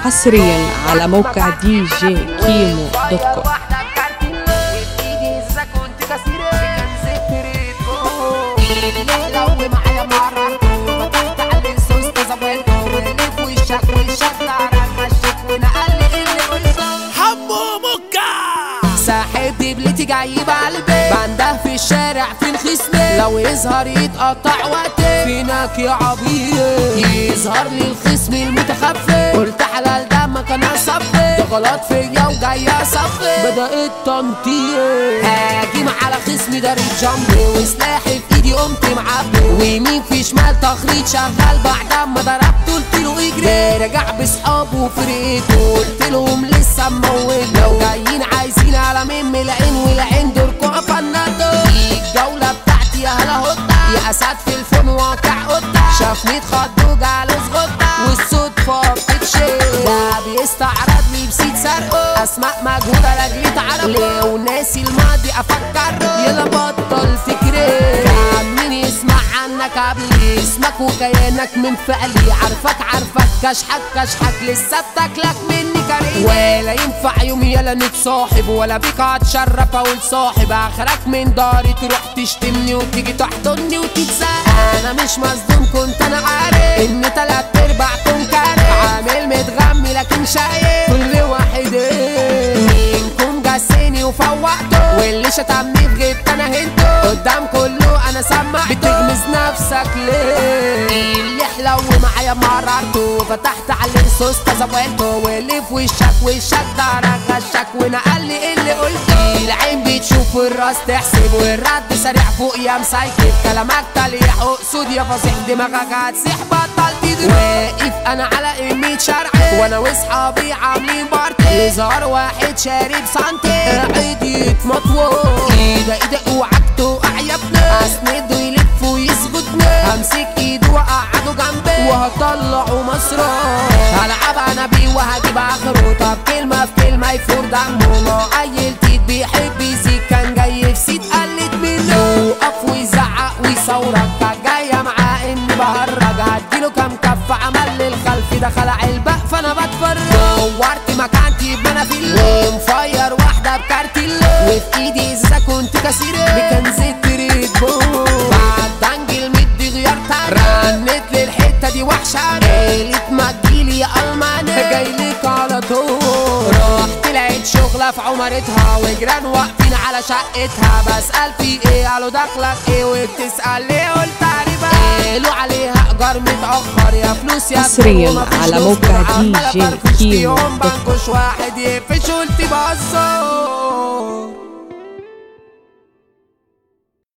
حصريا على موقع دي جي كيمو دوت كوم حمو مكة ساحب دبلتي جايب قلبي بنده في الشارع في الخصم لو يظهر يتقطع وقتي فينك يا عبيط يظهر لي الخصم المتخفي قلت حلال دمك انا صفي ده غلط فيا وجاي اصفي بدأت تنطيط هاجم على خصمي ضرب جنبي وسلاحي في ايدي قمت معبي ويمين في شمال تخريط شغال بعد ما ضربت قلت له اجري رجع بصحابه وفرقته قلت لهم لسه مموت لو جايين عايزين على من العين والعين دوركم فنادوا الجولة بتاعتي يا هلا هدى يا اسد في الفون واقع قدة شافني اتخض وجعله زغطة والصدفة بتتشيل ده بيستعرض لي بسيت سرقه اسماء مجهولة لاجلي تعرفه ليه وناسي الماضي افكره يلا بطل فكري كان مين يسمع عنك قبلي اسمك وكيانك من فعلي عارفك عارفك كشحك كشحك لسه بتاكلك مني كريم ولا ينفع يوم يلا نتصاحب ولا بيك هتشرف اقول صاحب اخرك من داري تروح تشتمني وتيجي تحضني وتتساءل انا مش مصدوم كنت انا عارف ان تلات ارباعكم كاره عامل متغمي لكن شايف كل واحد ايه منكم جسني وفوقته واللي شتمني في غيبت انا هنته قدام كله انا سمع بتغمز نفسك ليه اللي حلو معايا مررته فتحت على الصوص تزولته واللي في وشك وشك ده غشك ونقل لي اللي قلته العين بتشوف الراس تحسب والرد سريع فوق يا مسايكب كلامك تليح اقصد يا فصيح دماغك هتسيح بطل تدري واقف انا على امي شرعي وانا واصحابي عاملين بارتي يظهر واحد شارب سانتي قاعد يتمطوط ايده ايده اوعك تقع يا ابني اسنده يلف ويسجدني همسك ايده واقعده جنبي وهطلعه مسرح هلعب انا بيه وهجيب اخره طب كلمه في كلمه يفور دمه ما اي التيت بيحب يزيد كان جاي في سيت قلت منه يوقف ويزعق ويصورك كان جايه معاه اني بهرج هديله كام كف عمل للخلف ده خلع البق فانا بتفرج دورت مكانتي بنا في الليل مفير واحده بكارت الليل وفي ايدي ازازه كنت كسير بكنزة ريد بول بعد انجل مدي غيار تاني رنت للحته دي وحشه قالت ما تجيلي يا الماني جايلك على طول رحت لقيت شغلة في عمرتها وجيران واقفين على شقتها بسأل في ايه قالوا دخلك ايه وبتسأل ليه قلت تقريبا قالوا عليها ايجار متأخر يا فلوس يا حصرياً فلوس ومفيش على فلوس. موقع عمال DJ أفرفش كيمو فيهم دوت كوم. بنكش واحد يقفش قلت بهزر